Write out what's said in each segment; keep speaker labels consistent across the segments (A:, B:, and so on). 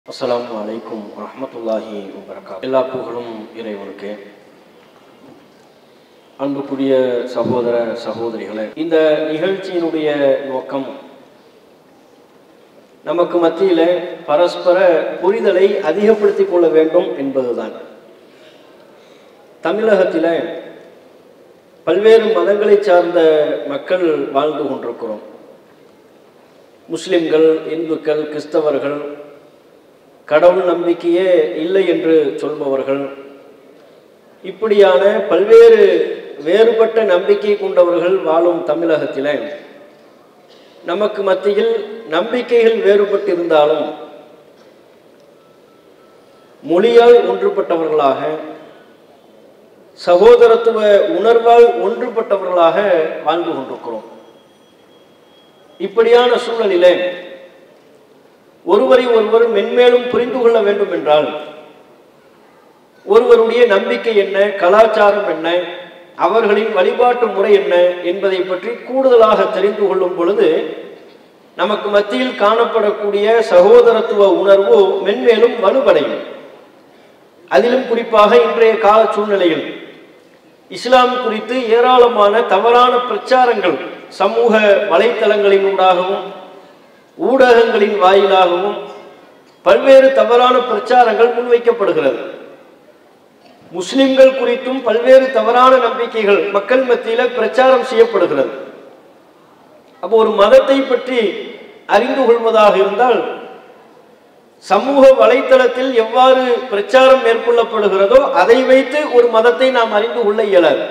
A: அஸ்ஸலாமு அலைக்கும் வரஹ்மத்துல்லாஹி வபரகாத் எல்லா புகழும் இறைவனுக்கு அன்புக்குரிய சகோதர சகோதரிகளே இந்த நிகழ்ச்சியினுடைய நோக்கம் நமக்கு மத்தியில பரஸ்பர புரிதலை அதிகப்படுத்திக் கொள்ள வேண்டும் என்பதுதான் தமிழகத்தில் பல்வேறு மதங்களை சார்ந்த மக்கள் வாழ்ந்து கொண்டிருக்கிறோம் முஸ்லிம்கள் இந்துக்கள் கிறிஸ்தவர்கள் கடவுள் நம்பிக்கையே இல்லை என்று சொல்பவர்கள் இப்படியான பல்வேறு வேறுபட்ட நம்பிக்கை கொண்டவர்கள் வாழும் தமிழகத்தில் நமக்கு மத்தியில் நம்பிக்கைகள் வேறுபட்டிருந்தாலும் மொழியால் ஒன்றுபட்டவர்களாக சகோதரத்துவ உணர்வால் ஒன்றுபட்டவர்களாக வாழ்ந்து கொண்டிருக்கிறோம் இப்படியான சூழலிலே ஒருவரை ஒருவர் மென்மேலும் புரிந்து கொள்ள வேண்டும் என்றால் ஒருவருடைய நம்பிக்கை என்ன கலாச்சாரம் என்ன அவர்களின் வழிபாட்டு முறை என்ன என்பதை பற்றி கூடுதலாக தெரிந்து கொள்ளும் பொழுது நமக்கு மத்தியில் காணப்படக்கூடிய சகோதரத்துவ உணர்வு மென்மேலும் வலுவடையும் அதிலும் குறிப்பாக இன்றைய கால சூழ்நிலையில் இஸ்லாம் குறித்து ஏராளமான தவறான பிரச்சாரங்கள் சமூக வலைத்தளங்களினூடாகவும் ஊடகங்களின் வாயிலாகவும் பல்வேறு தவறான பிரச்சாரங்கள் முன்வைக்கப்படுகிறது முஸ்லிம்கள் குறித்தும் பல்வேறு தவறான நம்பிக்கைகள் மக்கள் மத்தியில பிரச்சாரம் செய்யப்படுகிறது அப்போ ஒரு மதத்தை பற்றி அறிந்து கொள்வதாக இருந்தால் சமூக வலைத்தளத்தில் எவ்வாறு பிரச்சாரம் மேற்கொள்ளப்படுகிறதோ அதை வைத்து ஒரு மதத்தை நாம் அறிந்து கொள்ள இயலாது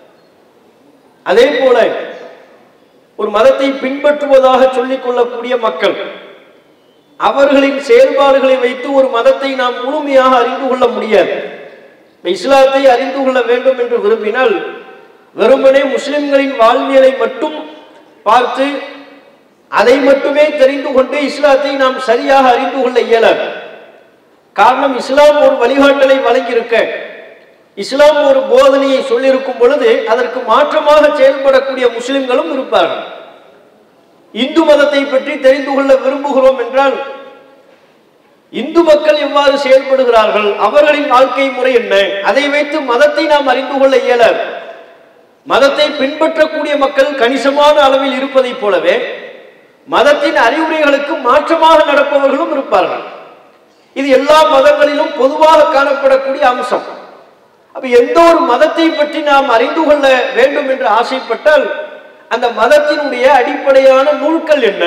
A: அதே போல ஒரு மதத்தை பின்பற்றுவதாக சொல்லிக் கொள்ளக்கூடிய மக்கள் அவர்களின் செயல்பாடுகளை வைத்து ஒரு மதத்தை நாம் முழுமையாக அறிந்து கொள்ள முடியாது இஸ்லாத்தை அறிந்து கொள்ள வேண்டும் என்று விரும்பினால் வெறுமனே முஸ்லிம்களின் வாழ்வியலை மட்டும் பார்த்து அதை மட்டுமே தெரிந்து கொண்டு இஸ்லாத்தை நாம் சரியாக அறிந்து கொள்ள இயலாது காரணம் இஸ்லாம் ஒரு வழிகாட்டலை வழங்கியிருக்க இஸ்லாம் ஒரு போதனையை சொல்லியிருக்கும் பொழுது அதற்கு மாற்றமாக செயல்படக்கூடிய முஸ்லிம்களும் இருப்பார்கள் இந்து மதத்தை பற்றி தெரிந்து கொள்ள விரும்புகிறோம் என்றால் இந்து மக்கள் எவ்வாறு செயல்படுகிறார்கள் அவர்களின் வாழ்க்கை முறை என்ன அதை வைத்து மதத்தை நாம் அறிந்து கொள்ள இயலாது மதத்தை பின்பற்றக்கூடிய மக்கள் கணிசமான அளவில் இருப்பதைப் போலவே மதத்தின் அறிவுரைகளுக்கு மாற்றமாக நடப்பவர்களும் இருப்பார்கள் இது எல்லா மதங்களிலும் பொதுவாக காணப்படக்கூடிய அம்சம் அப்ப எந்த ஒரு மதத்தை பற்றி நாம் அறிந்து கொள்ள வேண்டும் என்று ஆசைப்பட்டால் அந்த மதத்தினுடைய அடிப்படையான நூல்கள் என்ன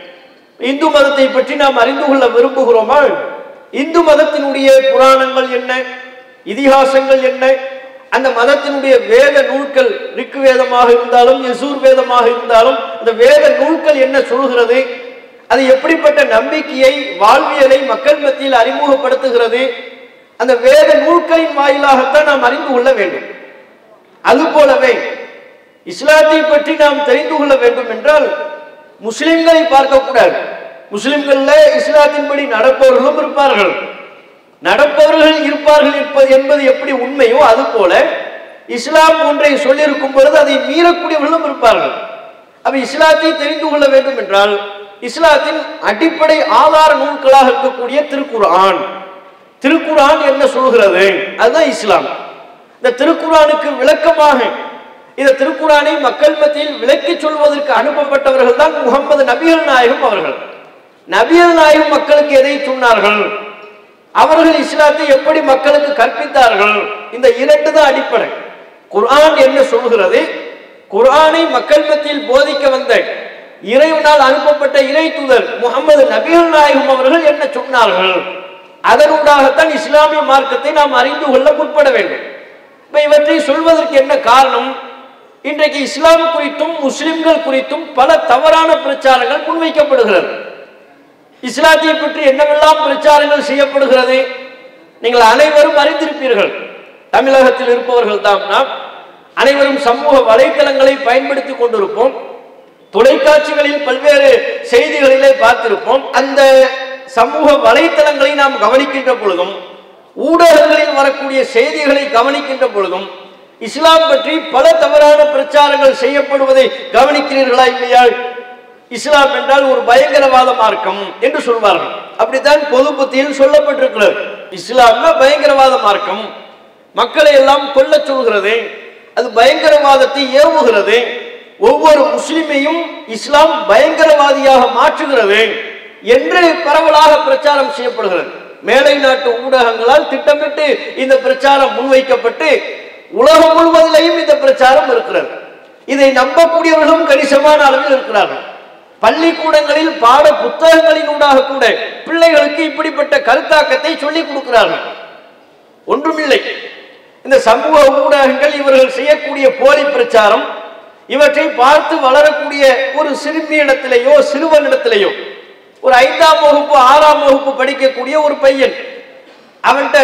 A: இந்து மதத்தை பற்றி நாம் அறிந்து கொள்ள விரும்புகிறோமா இந்து மதத்தினுடைய புராணங்கள் என்ன இதிகாசங்கள் என்ன அந்த மதத்தினுடைய வேத நூல்கள் ரிக்கு வேதமாக இருந்தாலும் யசூர் வேதமாக இருந்தாலும் அந்த வேத நூல்கள் என்ன சொல்கிறது அது எப்படிப்பட்ட நம்பிக்கையை வாழ்வியலை மக்கள் மத்தியில் அறிமுகப்படுத்துகிறது அந்த வேத நூல்களின் வாயிலாகத்தான் நாம் அறிந்து கொள்ள வேண்டும் அது போலவே இஸ்லாத்தை பற்றி நாம் தெரிந்து கொள்ள வேண்டும் என்றால் முஸ்லிம்களை பார்க்கக்கூடாது முஸ்லிம்கள்ல இஸ்லாத்தின்படி நடப்பவர்களும் இருப்பார்கள் நடப்பவர்கள் இருப்பார்கள் என்பது எப்படி உண்மையோ அது போல இஸ்லாம் ஒன்றை சொல்லியிருக்கும் பொழுது அதை மீறக்கூடியவர்களும் இருப்பார்கள் அப்ப இஸ்லாத்தை தெரிந்து கொள்ள வேண்டும் என்றால் இஸ்லாத்தின் அடிப்படை ஆதார நூல்களாக இருக்கக்கூடிய திருக்குர்ஆன் திருக்குர்ஆன் என்ன சொல்கிறது அதுதான் இஸ்லாம் இந்த திருக்குர்ஆனுக்கு விளக்கமாக இந்த திருக்குறானை மக்கள் மத்தியில் விளக்கி சொல்வதற்கு அனுப்பப்பட்டவர்கள் தான் முகமது நபிகள் நாயகம் அவர்கள் நபிகள் நாயகம் மக்களுக்கு எதை சொன்னார்கள் அவர்கள் இஸ்லாத்தை எப்படி மக்களுக்கு கற்பித்தார்கள் இந்த இரண்டு தான் அடிப்படை குர்ஆன் என்ன சொல்கிறது குர்ஆனை மக்கள் மத்தியில் போதிக்க வந்த இறைவனால் அனுப்பப்பட்ட இறை தூதர் முகமது நபிகள் நாயகம் அவர்கள் என்ன சொன்னார்கள் அதனூடாகத்தான் இஸ்லாமிய மார்க்கத்தை நாம் அறிந்து கொள்ள முற்பட வேண்டும் இப்ப இவற்றை சொல்வதற்கு என்ன காரணம் இன்றைக்கு இஸ்லாம் குறித்தும் முஸ்லிம்கள் குறித்தும் பல தவறான பிரச்சாரங்கள் முன்வைக்கப்படுகிறது இஸ்லாத்தை பற்றி என்னவெல்லாம் பிரச்சாரங்கள் செய்யப்படுகிறது நீங்கள் அனைவரும் அறிந்திருப்பீர்கள் தமிழகத்தில் இருப்பவர்கள் தான் நாம் அனைவரும் சமூக வலைத்தளங்களை பயன்படுத்தி கொண்டிருப்போம் தொலைக்காட்சிகளில் பல்வேறு செய்திகளிலே பார்த்திருப்போம் அந்த சமூக வலைத்தளங்களை நாம் கவனிக்கின்ற பொழுதும் ஊடகங்களில் வரக்கூடிய செய்திகளை கவனிக்கின்ற பொழுதும் இஸ்லாம் பற்றி பல தவறான பிரச்சாரங்கள் செய்யப்படுவதை கவனிக்கிறீர்களா இல்லையா இஸ்லாம் என்றால் ஒரு பயங்கரவாத மார்க்கம் என்று சொல்வார்கள் அப்படித்தான் பொது புத்தியில் சொல்லப்பட்டிருக்கிறது இஸ்லாம்னா பயங்கரவாத மார்க்கம் மக்களை எல்லாம் கொல்லச் சொல்கிறது அது பயங்கரவாதத்தை ஏவுகிறது ஒவ்வொரு முஸ்லிமையும் இஸ்லாம் பயங்கரவாதியாக மாற்றுகிறது என்று பரவலாக பிரச்சாரம் செய்யப்படுகிறது மேலை நாட்டு ஊடகங்களால் திட்டமிட்டு இந்த பிரச்சாரம் முன்வைக்கப்பட்டு உலகம் முழுவதிலையும் இந்த பிரச்சாரம் இருக்கிறது இதை நம்பக்கூடியவர்களும் கணிசமான அளவில் இருக்கிறார்கள் பள்ளிக்கூடங்களில் பாட புத்தகங்களினூடாக கூட பிள்ளைகளுக்கு இப்படிப்பட்ட கருத்தாக்கத்தை சொல்லிக் கொடுக்கிறார்கள் ஒன்றுமில்லை இந்த சமூக ஊடகங்கள் இவர்கள் செய்யக்கூடிய போலி பிரச்சாரம் இவற்றை பார்த்து வளரக்கூடிய ஒரு சிறுமியிடத்திலேயோ சிறுவனிடத்திலேயோ ஒரு ஐந்தாம் வகுப்பு ஆறாம் வகுப்பு படிக்கக்கூடிய ஒரு பையன் அவன்கிட்ட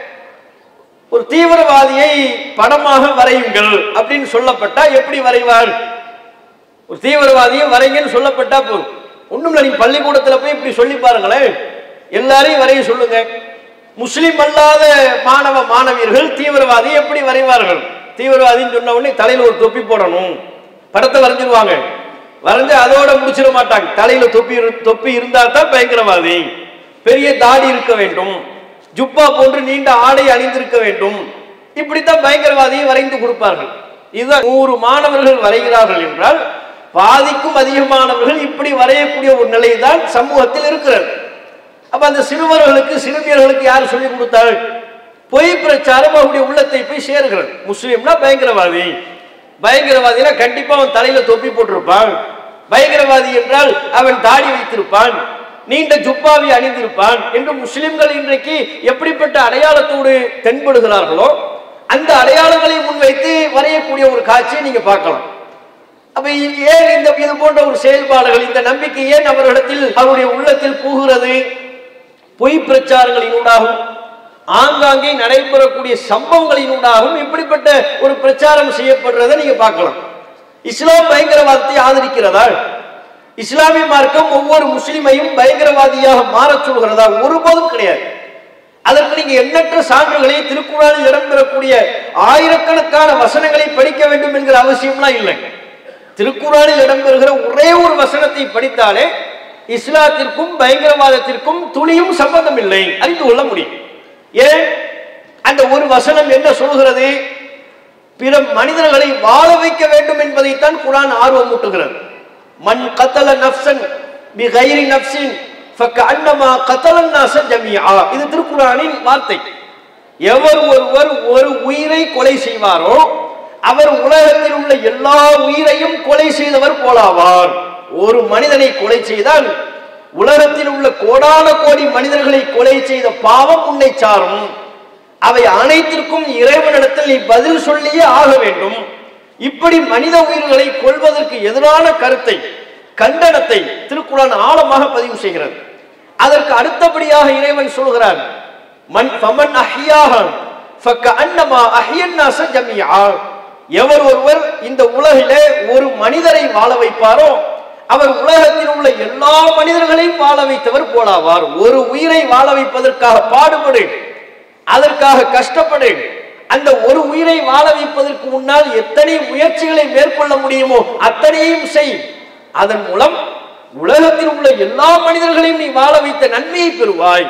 A: ஒரு தீவிரவாதியை படமாக வரையுங்கள் அப்படின்னு சொல்லப்பட்டா எப்படி வரைவார் ஒரு தீவிரவாதியை வரைங்கன்னு சொல்லப்பட்டா போதும் ஒண்ணும் இல்லை நீங்க பள்ளிக்கூடத்துல போய் இப்படி சொல்லி பாருங்களேன் எல்லாரையும் வரைய சொல்லுங்க முஸ்லிம் அல்லாத மாணவ மாணவியர்கள் தீவிரவாதி எப்படி வரைவார்கள் தீவிரவாதின்னு சொன்ன உடனே தலையில ஒரு தொப்பி போடணும் படத்தை வரைஞ்சிருவாங்க வரைஞ்சு அதோட முடிச்சிட மாட்டாங்க தலையில தொப்பி இரு- தொப்பி இருந்தா தான் பயங்கரவாதி பெரிய தாடி இருக்க வேண்டும் ஜுப்பா போன்று நீண்ட ஆடை அணிந்திருக்க வேண்டும் இப்படித்தான் பயங்கரவாதியை வரைந்து கொடுப்பார்கள் இதுதான் நூறு மாணவர்கள் வரைகிறார்கள் என்றால் பாதிக்கும் அதிகமானவர்கள் இப்படி வரையக்கூடிய ஒரு நிலைதான் சமூகத்தில் இருக்கிறது அப்ப அந்த சிறுவர்களுக்கு சிறுமியர்களுக்கு யார் சொல்லிக் கொடுத்தாள் பொய் பிரச்சாரம் அவருடைய உள்ளத்தை போய் சேருகிறது முஸ்லீம்னா பயங்கரவாதி பயங்கரவாதினா கண்டிப்பா அவன் தலையில தொப்பி போட்டிருப்பான் பயங்கரவாதி என்றால் அவன் தாடி வைத்திருப்பான் நீண்ட ஜுப்பாவி அணிந்திருப்பான் என்று முஸ்லிம்கள் இன்றைக்கு எப்படிப்பட்ட அடையாளத்தோடு தென்படுகிறார்களோ அந்த அடையாளங்களை முன்வைத்து வரையக்கூடிய ஒரு காட்சியை நீங்க பார்க்கலாம் அப்ப இ- ஏன் இந்த இது போன்ற ஒரு செயல்பாடுகள் இந்த நம்பிக்கை ஏன் அவர்களிடத்தில் அவருடைய உள்ளத்தில் புகுகிறது பொய் பிரச்சாரங்களினூடாகவும் ஆங்காங்கே நடைபெறக்கூடிய சம்பவங்களினூடாகவும் இப்படிப்பட்ட ஒரு பிரச்சாரம் செய்யப்படுறதை நீங்க பார்க்கலாம் இஸ்லாம் பயங்கரவாதத்தை ஆதரிக்கிறதா இஸ்லாமிய மார்க்கம் ஒவ்வொரு முஸ்லிமையும் பயங்கரவாதியாக மாறச் சொல்கிறதா ஒருபோதும் கிடையாது அதற்கு நீங்க எண்ணற்ற சான்றுகளை திருக்குறளில் இடம்பெறக்கூடிய ஆயிரக்கணக்கான வசனங்களை படிக்க வேண்டும் என்கிற அவசியம்லாம் இல்லை திருக்குறளில் இடம்பெறுகிற ஒரே ஒரு வசனத்தை படித்தாலே இஸ்லாத்திற்கும் பயங்கரவாதத்திற்கும் துளியும் சம்பந்தம் இல்லை அறிந்து கொள்ள முடியும் ஏன் அந்த ஒரு வசனம் என்ன சொல்கிறது பிற மனிதர்களை வாழ வைக்க வேண்டும் என்பதைத்தான் குரான் ஆர்வமூட்டுகிறது மண் கத்தல நப்சன் பி கைரி நப்சின் ஃபக்கஅன்னமா கத்தலன் நாச ஜமீஆ இது திருக்குறானின் வார்த்தை எவர் ஒருவர் ஒரு உயிரை கொலை செய்வாரோ அவர் உலகத்தில் உள்ள எல்லா உயிரையும் கொலை செய்தவர் போலாவார் ஒரு மனிதனை கொலை செய்தால் உலகத்தில் உள்ள கோடான கோடி மனிதர்களை கொலை செய்த பாவம் உன்னை சாரும் அவை அனைத்திற்கும் இறைவனிடத்தில் நீ பதில் சொல்லியே ஆக வேண்டும் இப்படி மனித உயிர்களை கொள்வதற்கு எதிரான கருத்தை கண்டனத்தை திருக்குறான் ஆழமாக பதிவு செய்கிறது அதற்கு அடுத்தபடியாக இறைவன் சொல்கிறார் மன் ஃபமன் அஹ்யாக ஃபக்க அன்னமா அஹ்யன்னாச ஜமீஆ எவர் ஒருவர் இந்த உலகிலே ஒரு மனிதரை வாழ வைப்பாரோ அவர் உலகத்தில் உள்ள எல்லா மனிதர்களையும் வாழ வைத்தவர் போலாவார் ஒரு உயிரை வாழ வைப்பதற்காக பாடுபடு அதற்காக கஷ்டப்படு அந்த ஒரு உயிரை வாழ வைப்பதற்கு முன்னால் எத்தனை முயற்சிகளை மேற்கொள்ள முடியுமோ அத்தனையும் செய் அதன் மூலம் உலகத்தில் உள்ள எல்லா மனிதர்களையும் நீ வாழ வைத்த நன்மையை பெறுவாய்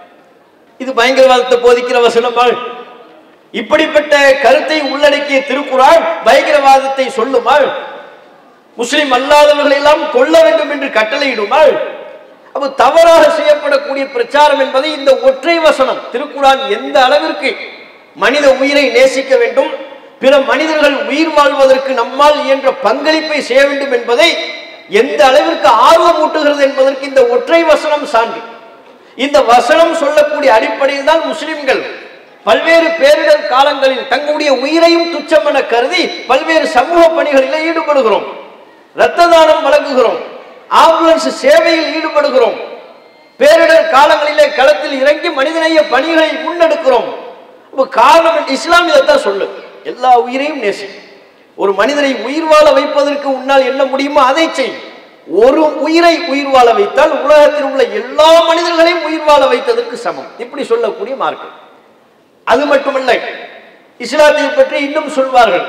A: இது பயங்கரவாதத்தை போதிக்கிற வசனமாள் இப்படிப்பட்ட கருத்தை உள்ளடக்கிய திருக்குறான் பயங்கரவாதத்தை சொல்லுமாள் முஸ்லிம் அல்லாதவர்களை எல்லாம் கொல்ல வேண்டும் என்று கட்டளையிடுமாள் அப்ப தவறாக செய்யப்படக்கூடிய பிரச்சாரம் என்பதை இந்த ஒற்றை வசனம் திருக்குறான் எந்த அளவிற்கு மனித உயிரை நேசிக்க வேண்டும் பிற மனிதர்கள் உயிர் வாழ்வதற்கு நம்மால் இயன்ற பங்களிப்பை செய்ய வேண்டும் என்பதை எந்த அளவிற்கு ஆர்வம் ஊட்டுகிறது என்பதற்கு இந்த ஒற்றை வசனம் சான்று இந்த வசனம் சொல்லக்கூடிய அடிப்படையில் தான் முஸ்லிம்கள் பல்வேறு பேரிடர் காலங்களில் தங்களுடைய உயிரையும் துச்சம் என கருதி பல்வேறு சமூக பணிகளில் ஈடுபடுகிறோம் இரத்த தானம் வழங்குகிறோம் ஆம்புலன்ஸ் சேவையில் ஈடுபடுகிறோம் பேரிடர் காலங்களிலே களத்தில் இறங்கி மனிதநேய பணிகளை முன்னெடுக்கிறோம் அப்ப காரணம் இஸ்லாம் இதைத்தான் சொல்லு எல்லா உயிரையும் நேசி ஒரு மனிதனை உயிர் வாழ வைப்பதற்கு உன்னால் என்ன முடியுமோ அதை செய் ஒரு உயிரை உயிர் வாழ வைத்தால் உலகத்தில் உள்ள எல்லா மனிதர்களையும் உயிர் வாழ வைத்ததற்கு சமம் இப்படி சொல்லக்கூடிய மார்க்கம் அது மட்டுமல்ல இஸ்லாத்தை பற்றி இன்னும் சொல்வார்கள்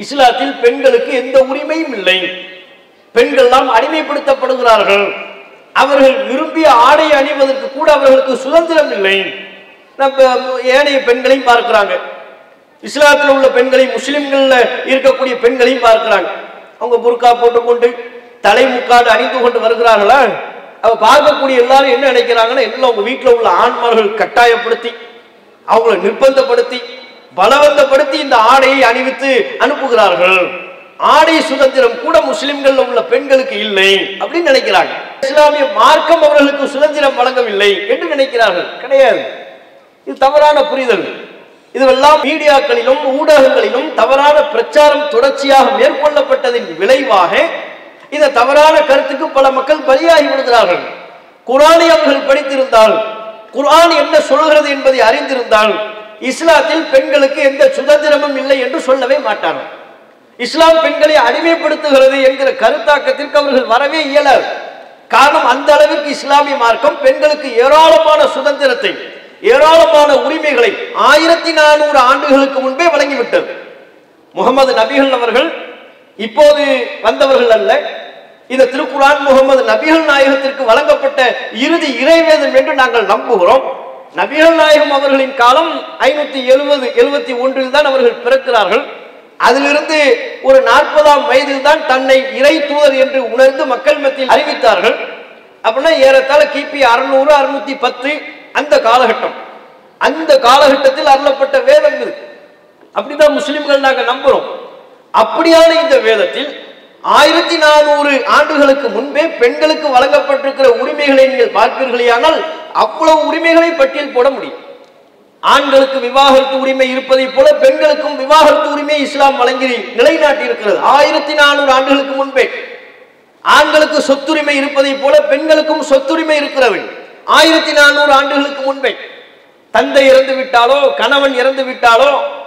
A: இஸ்லாத்தில் பெண்களுக்கு எந்த உரிமையும் இல்லை பெண்கள் எல்லாம் அடிமைப்படுத்தப்படுகிறார்கள் அவர்கள் விரும்பிய ஆடை அணிவதற்கு கூட அவர்களுக்கு சுதந்திரம் இல்லை நம்ம ஏனைய பெண்களையும் பார்க்கிறாங்க இஸ்லாத்தில் உள்ள பெண்களையும் முஸ்லிம்கள்ல இருக்கக்கூடிய பெண்களையும் பார்க்கிறாங்க அவங்க புர்கா போட்டுக்கொண்டு தலைமுக்காடு அணிந்து கொண்டு வருகிறார்களா அவ பார்க்கக்கூடிய எல்லாரும் என்ன நினைக்கிறாங்கன்னா எல்லாம் உங்க வீட்டில் உள்ள ஆண்மார்கள் கட்டாயப்படுத்தி அவங்களை நிர்பந்தப்படுத்தி பலவந்தப்படுத்தி இந்த ஆடையை அணிவித்து அனுப்புகிறார்கள் ஆடை சுதந்திரம் கூட முஸ்லிம்கள்ல உள்ள பெண்களுக்கு இல்லை அப்படின்னு நினைக்கிறாங்க இஸ்லாமிய மார்க்கம் அவர்களுக்கு சுதந்திரம் வழங்கவில்லை என்று நினைக்கிறார்கள் கிடையாது இது தவறான புரிதல் இதுவெல்லாம் மீடியாக்களிலும் ஊடகங்களிலும் தவறான பிரச்சாரம் தொடர்ச்சியாக மேற்கொள்ளப்பட்டதின் விளைவாக இந்த தவறான கருத்துக்கு பல மக்கள் பலியாகி விடுகிறார்கள் குரானை அவர்கள் படித்திருந்தால் குர்ஆன் என்ன சொல்கிறது என்பதை அறிந்திருந்தால் இஸ்லாத்தில் பெண்களுக்கு எந்த சுதந்திரமும் இல்லை என்று சொல்லவே மாட்டார்கள் இஸ்லாம் பெண்களை அடிமைப்படுத்துகிறது என்கிற கருத்தாக்கத்திற்கு அவர்கள் வரவே இயலாது காரணம் அந்த அளவிற்கு இஸ்லாமிய மார்க்கம் பெண்களுக்கு ஏராளமான சுதந்திரத்தை ஏராளமான உரிமைகளை ஆயிரத்தி நானூறு ஆண்டுகளுக்கு முன்பே வழங்கிவிட்டது முகமது நபிகள் அவர்கள் இப்போது வந்தவர்கள் அல்ல இந்த திருக்குரான் முகமது நபிகள் நாயகத்திற்கு வழங்கப்பட்ட இறுதி இறைவேதம் என்று நாங்கள் நம்புகிறோம் நபிகள் நாயகம் அவர்களின் காலம் ஐநூத்தி எழுபது எழுபத்தி ஒன்றில் தான் அவர்கள் பிறக்கிறார்கள் அதிலிருந்து ஒரு நாற்பதாம் வயதில் தான் தன்னை இறை தூதர் என்று உணர்ந்து மக்கள் மத்தியில் அறிவித்தார்கள் அப்படின்னா ஏறத்தாழ கிபி அறுநூறு அறுநூத்தி பத்து அந்த காலகட்டம் அந்த காலகட்டத்தில் அருளப்பட்ட வேதம் இது அப்படிதான் முஸ்லிம்கள் நாங்கள் நம்புறோம் அப்படியான இந்த வேதத்தில் ஆயிரத்தி நானூறு ஆண்டுகளுக்கு முன்பே பெண்களுக்கு வழங்கப்பட்டிருக்கிற உரிமைகளை நீங்கள் பார்ப்பீர்களேயானால் அவ்வளவு உரிமைகளை பட்டியல் போட முடியும் ஆண்களுக்கு விவாகரத்து உரிமை இருப்பதை போல பெண்களுக்கும் விவாகரத்து உரிமை இஸ்லாம் வழங்கி நிலைநாட்டி இருக்கிறது ஆயிரத்தி நானூறு ஆண்டுகளுக்கு முன்பே ஆண்களுக்கு சொத்துரிமை இருப்பதை போல பெண்களுக்கும் சொத்துரிமை இருக்கிறது ஆயிரத்தி நானூறு ஆண்டுகளுக்கு முன்பே தந்தை இறந்து விட்டாலோ கணவன் இறந்து விட்டாலோ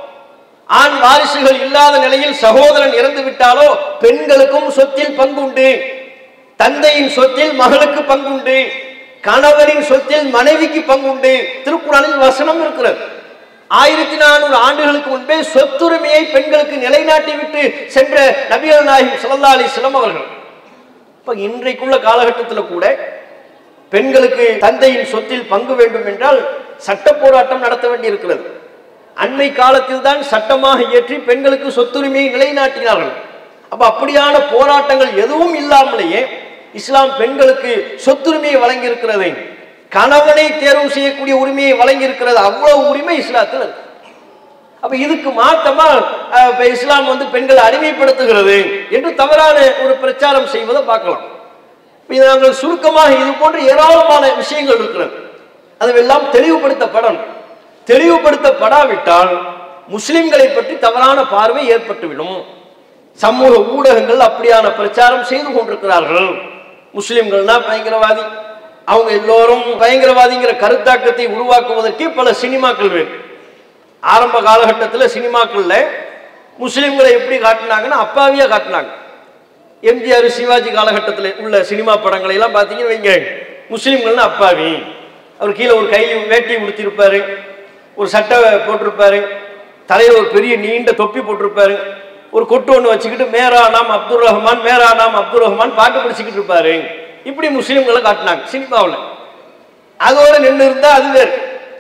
A: ஆண் வாரிசுகள் இல்லாத நிலையில் சகோதரன் இறந்து விட்டாலோ பெண்களுக்கும் சொத்தில் பங்குண்டு தந்தையின் சொத்தில் மகளுக்கு பங்குண்டு கணவரின் சொத்தில் மனைவிக்கு பங்குண்டு திருக்குறளில் வசனம் இருக்கிறது ஆயிரத்தி நானூறு ஆண்டுகளுக்கு முன்பே சொத்துரிமையை பெண்களுக்கு நிலைநாட்டி விட்டு சென்ற நபிகள் நாயகம் ஸல்லல்லாஹு அலைஹி வஸல்லம் அவர்கள் இப்ப இன்றைக்குள்ள காலகட்டத்தில் கூட பெண்களுக்கு தந்தையின் சொத்தில் பங்கு வேண்டும் என்றால் சட்ட போராட்டம் நடத்த வேண்டி இருக்கிறது அண்மை காலத்தில் தான் சட்டமாக இயற்றி பெண்களுக்கு சொத்துரிமையை நிலைநாட்டினார்கள் அப்ப அப்படியான போராட்டங்கள் எதுவும் இல்லாமலேயே இஸ்லாம் பெண்களுக்கு சொத்துரிமையை வழங்கி இருக்கிறது கணவனை தேர்வு செய்யக்கூடிய உரிமையை வழங்கி இருக்கிறது அவ்வளவு உரிமை இஸ்லாத்தில் இருக்கு அப்ப இதுக்கு மாற்றமா அஹ், இப்ப இஸ்லாம் வந்து பெண்களை அடிமைப்படுத்துகிறது என்று தவறான ஒரு பிரச்சாரம் செய்வதை பார்க்கலாம் இது நாங்கள் சுருக்கமாக இது போன்ற ஏராளமான விஷயங்கள் இருக்கிறது அதுவெல்லாம் தெளிவுபடுத்தப்படணும் தெளிவுபடுத்தப்படாவிட்டால் முஸ்லிம்களை பற்றி தவறான பார்வை ஏற்பட்டுவிடும் சமூக ஊடகங்கள் அப்படியான பிரச்சாரம் செய்து கொண்டிருக்கிறார்கள் முஸ்லிம்கள்னா பயங்கரவாதி அவங்க எல்லோரும் பயங்கரவாதிங்கிற கருத்தாக்கத்தை உருவாக்குவதற்கு பல சினிமாக்கள் வேணும் ஆரம்ப காலகட்டத்தில் சினிமாக்கள்ல முஸ்லிம்களை எப்படி காட்டினாங்கன்னா அப்பாவியா காட்டினாங்க எம்ஜிஆர் சிவாஜி காலகட்டத்தில் உள்ள சினிமா படங்களை எல்லாம் பார்த்தீங்கன்னு வைங்க முஸ்லீம்கள்னா அப்பாவி அவர் கீழே ஒரு கை வேட்டி உடுத்திருப்பாரு ஒரு சட்டை போட்டிருப்பாரு தலையில் ஒரு பெரிய நீண்ட தொப்பி போட்டிருப்பாரு ஒரு கொட்டு ஒன்று வச்சுக்கிட்டு மேரா நாம் அப்துல் ரஹ்மான் மேரா நாம் அப்துல் ரஹ்மான் பாட்டு படிச்சுக்கிட்டு இருப்பாரு இப்படி முஸ்லீம்களை காட்டினாங்க சினிமாவில் அதோட நின்று இருந்தா அது வேறு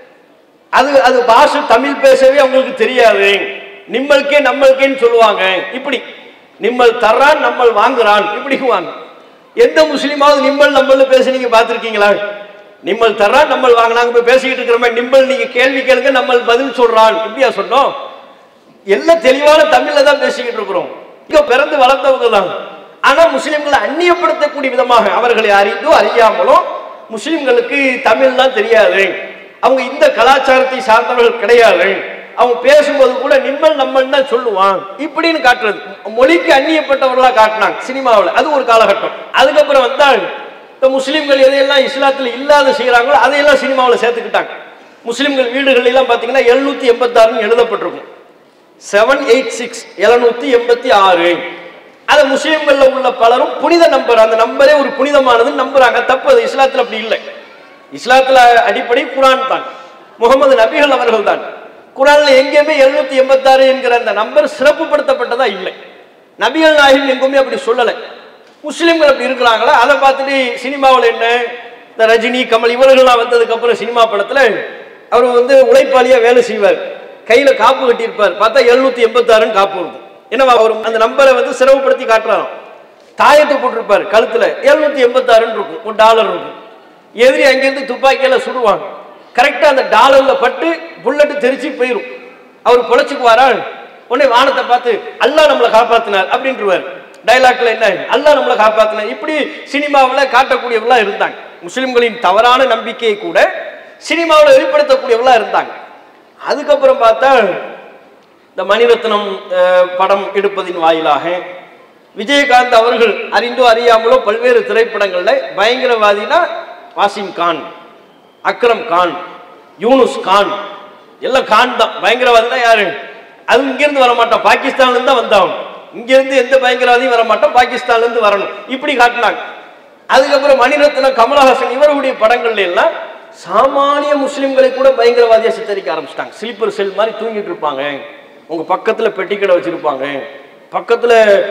A: அது அது பாஷை தமிழ் பேசவே அவங்களுக்கு தெரியாது நிம்மளுக்கே நம்மளுக்கேன்னு சொல்லுவாங்க இப்படி நிம்மல் தர்றான் நம்மள் வாங்குறான் இப்படி வாங்க எந்த முஸ்லீமாவது நிம்மல் நம்மள்னு பேச நீங்க பார்த்துருக்கீங்களா நிம்மல் தர்றான் நம்மள் வாங்கினாங்க போய் பேசிக்கிட்டு இருக்கிறோமே நிம்மல் நீங்க கேள்வி கேளுங்க நம்ம பதில் சொல்றான் இப்படியா சொன்னோம் எல்லாம் தெளிவான தமிழ்ல தான் பேசிக்கிட்டு இருக்கிறோம் இங்க பிறந்து வளர்ந்தவங்க தான் ஆனா முஸ்லிம்களை அந்நியப்படுத்தக்கூடிய விதமாக அவர்களை அறிந்தோ அறியாமலோ முஸ்லிம்களுக்கு தமிழ்லாம் தெரியாது அவங்க இந்த கலாச்சாரத்தை சார்ந்தவர்கள் கிடையாது அவங்க பேசும்போது கூட நிம்மல் நம்மள் தான் சொல்லுவான் இப்படின்னு காட்டுறது மொழிக்கு அந்நியப்பட்டவர்களா காட்டினாங்க சினிமாவில் அது ஒரு காலகட்டம் அதுக்கப்புறம் வந்தால் இந்த முஸ்லிம்கள் எதையெல்லாம் இஸ்லாத்தில் இல்லாத செய்கிறாங்களோ அதையெல்லாம் சினிமாவில் சேர்த்துக்கிட்டாங்க முஸ்லிம்கள் வீடுகள் எல்லாம் பார்த்தீங்கன்னா எழுநூத்தி எண்பத்தாறுன்னு எழுதப்பட்டிருக்கும் செவன் எயிட் சிக்ஸ் எழுநூத்தி எண்பத்தி ஆறு அது முஸ்லிம்கள்ல உள்ள பலரும் புனித நம்பர் அந்த நம்பரே ஒரு புனிதமானதுன்னு நம்புறாங்க தப்பு அது இஸ்லாத்துல அப்படி இல்லை இஸ்லாத்துல அடிப்படை குரான் தான் முகமது நபிகள் அவர்கள் தான் குரான்ல எங்கேயுமே எழுநூத்தி எண்பத்தாறு என்கிற அந்த நம்பர் சிறப்புப்படுத்தப்பட்டதா இல்லை நபிகள் நாயகம் எங்குமே அப்படி சொல்லலை முஸ்லிம்கள் அப்படி இருக்கிறாங்களா அதை பார்த்துட்டு சினிமாவில் என்ன இந்த ரஜினி கமல் இவர்கள்லாம் வந்ததுக்கு அப்புறம் சினிமா படத்துல அவர் வந்து உழைப்பாளியா வேலை செய்வார் கையில காப்பு கட்டியிருப்பார் பார்த்தா எழுநூத்தி எண்பத்தாறுன்னு காப்பு வருது என்னவா அவர் அந்த நம்பரை வந்து சிரமப்படுத்தி காட்டுறாராம் தாயத்தை போட்டிருப்பார் கழுத்துல எழுநூத்தி எண்பத்தாறுன்னு இருக்கும் ஒரு டாலர் இருக்கும் எதிரி அங்கிருந்து துப்பாக்கியால சுடுவாங்க கரெக்டா அந்த டாலர்ல பட்டு புல்லட்டு தெரிச்சு போயிரும் அவர் பொழைச்சுக்குவாரா உடனே வானத்தை பார்த்து அல்லாஹ் நம்மளை காப்பாத்தினார் அப்படின்றவார் டைலாக்ல என்ன அல்லாஹ் நம்மளை காப்பாத்தினார் இப்படி சினிமாவில் காட்டக்கூடியவர்களா இருந்தாங்க முஸ்லிம்களின் தவறான நம்பிக்கையை கூட சினிமாவில் வெளிப்படுத்தக்கூடியவர்களா இருந்தாங்க அதுக்கப்புறம் பார்த்தா இந்த மணிரத்னம் அஹ், படம் எடுப்பதின் வாயிலாக விஜயகாந்த் அவர்கள் அறிந்தோ அறியாமலோ பல்வேறு திரைப்படங்கள்ல பயங்கரவாதினா வாசிம் கான் அக்ரம் கான் யூனுஸ் கான் எல்லாம் கான் தான் பயங்கரவாதினா யாரு அது இங்கிருந்து வர மாட்டான் பாகிஸ்தான்ல இருந்து தான் வந்தாகணும் இங்கிருந்து எந்த பயங்கரவாதியும் வர மாட்டான் பாகிஸ்தான்ல இருந்து வரணும் இப்படி காட்டினாங்க அதுக்கப்புறம் மணிரத்னம் கமலஹாசன் இவர்களுடைய படங்கள்ல எல்லாம் சாமானிய முஸ்லிம்களை கூட பயங்கரவாதியா சித்தரிக்க ஆரம்பிச்சிட்டாங்க ஸ்லீப்பர் செல் மாதிரி தூங்கிட்டு இருப்பாங்க உங்க பக்கத்துல பெட்டிக்கடை வச்சிருப்பாங்க பக்கத்துல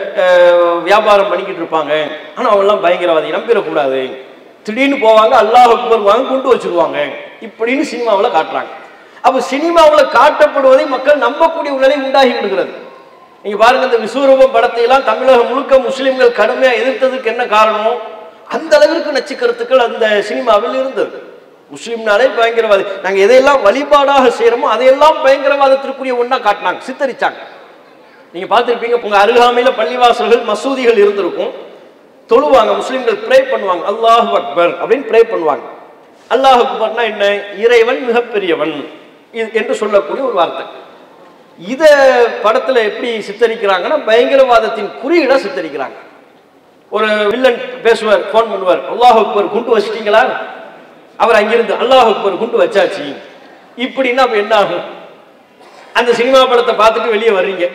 A: அஹ், வியாபாரம் பண்ணிக்கிட்டு இருப்பாங்க ஆனா அவங்கெல்லாம் பயங்கரவாதி நம்பிடக்கூடாது திடீர்னு போவாங்க அல்லாஹ் அக்பர் வாங்க கொண்டு வச்சிருவாங்க இப்படின்னு சினிமாவில் காட்டுறாங்க அப்போ சினிமாவில் காட்டப்படுவதை மக்கள் நம்பக்கூடிய ஒரு நிலை உண்டாகி விடுகிறது நீங்க பாருங்க இந்த விஸ்வரூபம் படத்தை எல்லாம் தமிழகம் முழுக்க முஸ்லிம்கள் கடுமையா எதிர்த்ததுக்கு என்ன காரணம் அந்த அளவிற்கு நச்சு கருத்துக்கள் அந்த சினிமாவில் இருந்தது முஸ்லிம்னாலே பயங்கரவாதி நாங்க எதையெல்லாம் வழிபாடாக செய்யறோமோ அதையெல்லாம் பயங்கரவாதத்திற்குரிய ஒண்ணா காட்டினாங்க சித்தரிச்சாங்க நீங்க பார்த்திருப்பீங்க உங்க அருகாமையில பள்ளிவாசல்கள் மசூதிகள் இருந்திருக்கும் தொழுவாங்க முஸ்லிம்கள் ப்ரே பண்ணுவாங்க அல்லாஹ் அக்பர் அப்படின்னு ப்ரே பண்ணுவாங்க அல்லாஹ் அக்பர்னா என்ன இறைவன் மிகப்பெரியவன் இது என்று சொல்லக்கூடிய ஒரு வார்த்தை இத படத்துல எப்படி சித்தரிக்கிறாங்கன்னா பயங்கரவாதத்தின் குறியீடா சித்தரிக்கிறாங்க ஒரு வில்லன் பேசுவார் ஃபோன் பண்ணுவார் அல்லாஹ் அக்பர் குண்டு வச்சிட்டீங்களா அவர் அங்கிருந்து அல்லாஹ் அக்பர் குண்டு வச்சாச்சு இப்படின்னா அப்ப என்ன ஆகும் அந்த சினிமா படத்தை பார்த்துட்டு வெளியே வர்றீங்க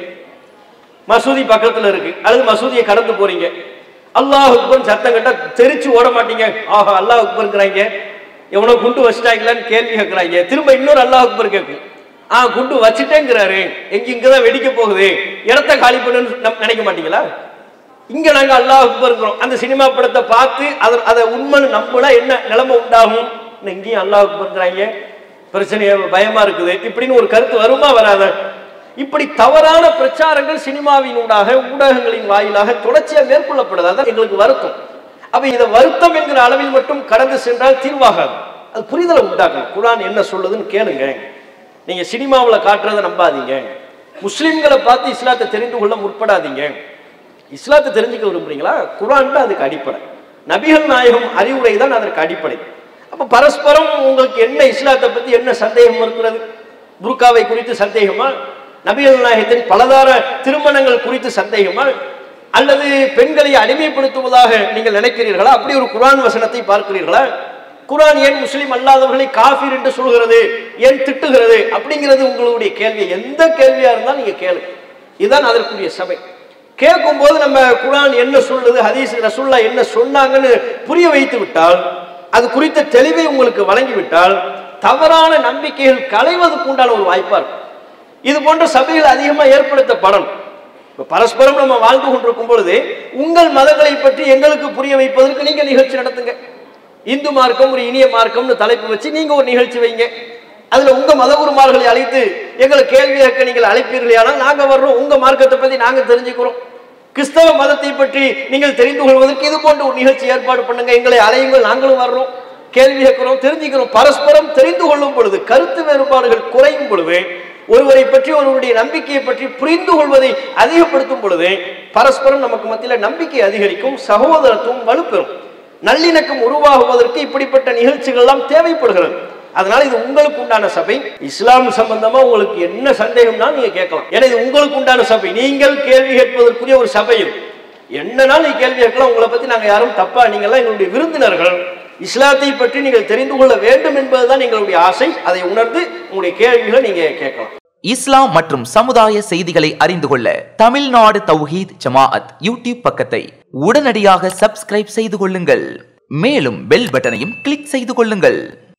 A: மசூதி பக்கத்துல இருக்கு அல்லது மசூதியை கடந்து போறீங்க அல்லாஹ் அக்பர் சத்தம் கேட்டா தெரிச்சு ஓட மாட்டீங்க ஆஹா அல்லாஹ் அக்பர்ங்கிறாங்க எவனோ குண்டு வச்சிட்டாங்களான்னு கேள்வி கேட்கறாங்க திரும்ப இன்னொரு அல்லாஹ் அக்பர் கேட்கும் ஆ குண்டு வச்சுட்டேங்கிறாரு எங்க இங்கதான் வெடிக்க போகுது இடத்த காலி பண்ணுன்னு நம்- நினைக்க மாட்டீங்களா இங்க நாங்க அல்லாஹ் அக்பர்ங்கிறோம் அந்த சினிமா படத்தை பார்த்து அதை அதை உண்மைன்னு நம்பினா என்ன நிலைமை உண்டாகும் இன்னும் இங்கேயும் அல்லாஹ் அக்பர்ங்கிறாங்க பிரச்சனைய பயமா இருக்குது இப்படின்னு ஒரு கருத்து வருமா வராத இப்படி தவறான பிரச்சாரங்கள் சினிமாவினூடாக ஊடகங்களின் வாயிலாக தொடர்ச்சியா மேற்கொள்ளப்படுது அதான் எங்களுக்கு வருத்தம் அப்ப இதை வருத்தம் என்கிற அளவில் மட்டும் கடந்து சென்றால் தீர்வாகாது அது புரிதலை உண்டாக்கணும் குரான் என்ன சொல்லுதுன்னு கேளுங்க நீங்க சினிமாவில் காட்டுறதை நம்பாதீங்க முஸ்லிம்களை பார்த்து இஸ்லாத்தை தெரிந்து கொள்ள முற்படாதீங்க இஸ்லாத்தை தெரிஞ்சுக்க விரும்புறீங்களா குரான் தான் அதுக்கு அடிப்படை நபிகள் நாயகம் அறிவுரை தான் அதற்கு அடிப்படை அப்ப பரஸ்பரம் உங்களுக்கு என்ன இஸ்லாத்தை பத்தி என்ன சந்தேகம் இருக்கிறது புர்காவை குறித்து சந்தேகமா நபிகள் நாயகத்தின் பலதார திருமணங்கள் குறித்து சந்தேகமா அல்லது பெண்களை அடிமைப்படுத்துவதாக நீங்கள் நினைக்கிறீர்களா அப்படி ஒரு குரான் வசனத்தை பார்க்கிறீர்களா குரான் ஏன் முஸ்லிம் அல்லாதவர்களை காஃபிர் என்று சொல்கிறது ஏன் திட்டுகிறது அப்படிங்கிறது உங்களுடைய கேள்வி எந்த கேள்வியா இருந்தாலும் நீங்க கேளு இதுதான் அதற்குரிய சபை கேட்கும்போது நம்ம குரான் என்ன சொல்லுது ஹதீஸ் ரசுல்லா என்ன சொன்னாங்கன்னு புரிய வைத்து விட்டால் அது குறித்த தெளிவை உங்களுக்கு வழங்கிவிட்டால் தவறான நம்பிக்கைகள் களைவதற்கு உண்டான ஒரு வாய்ப்பா இருக்கும் இது போன்ற சபைகள் அதிகமா ஏற்படுத்தப்படணும் இப்ப பரஸ்பரம் நம்ம வாழ்ந்து கொண்டிருக்கும் பொழுது உங்கள் மதங்களை பற்றி எங்களுக்கு புரிய வைப்பதற்கு நீங்க நிகழ்ச்சி நடத்துங்க இந்து மார்க்கம் ஒரு இனிய மார்க்கம்னு தலைப்பு வச்சு நீங்க ஒரு நிகழ்ச்சி வைங்க அதுல உங்க மதகுருமார்களை அழைத்து எங்களை கேள்வி கேட்க நீங்கள் அழைப்பீர்களானால் நாங்க வர்றோம் உங்க மார்க்கத்தை பத்தி நாங்க தெரிஞ்சுக்கிறோம் கிறிஸ்தவ மதத்தை பற்றி நீங்கள் தெரிந்து கொள்வதற்கு இது போன்ற ஒரு நிகழ்ச்சி ஏற்பாடு பண்ணுங்க எங்களை அலையுங்கள் நாங்களும் வர்றோம் கேள்வி கேட்கிறோம் தெரிஞ்சுக்கிறோம் பரஸ்பரம் தெரிந்து கொள்ளும் பொழுது கருத்து வேறுபாடுகள் குறையும் பொழுது ஒருவரை பற்றி ஒருவருடைய நம்பிக்கையை பற்றி புரிந்து கொள்வதை அதிகப்படுத்தும் பொழுது பரஸ்பரம் நமக்கு மத்தியில நம்பிக்கை அதிகரிக்கும் சகோதரத்துவம் வலுப்பெறும் நல்லிணக்கம் உருவாகுவதற்கு இப்படிப்பட்ட நிகழ்ச்சிகள் எல்லாம் தேவைப்படுகிறது அதனால இது உங்களுக்கு உண்டான சபை இஸ்லாம் சம்பந்தமா உங்களுக்கு என்ன சந்தேகம்னா நீங்க கேட்கலாம் ஏன்னா இது உங்களுக்கு உண்டான சபை நீங்கள் கேள்வி கேட்பதற்குரிய ஒரு சபை இது என்னன்னா நீ கேள்வி கேட்கலாம் உங்களை பத்தி நாங்க யாரும் தப்பா நீங்க எல்லாம் எங்களுடைய விருந்தினர்கள் இஸ்லாத்தை பற்றி நீங்கள் தெரிந்து கொள்ள வேண்டும் என்பதுதான் எங்களுடைய ஆசை அதை உணர்ந்து உங்களுடைய கேள்விகளை நீங்க கேட்கலாம்
B: இஸ்லாம் மற்றும் சமுதாய செய்திகளை அறிந்து கொள்ள தமிழ்நாடு தௌஹீத் ஜமாஅத் யூடியூப் பக்கத்தை உடனடியாக சப்ஸ்கிரைப் செய்து கொள்ளுங்கள் மேலும் பெல் பட்டனையும் கிளிக் செய்து கொள்ளுங்கள்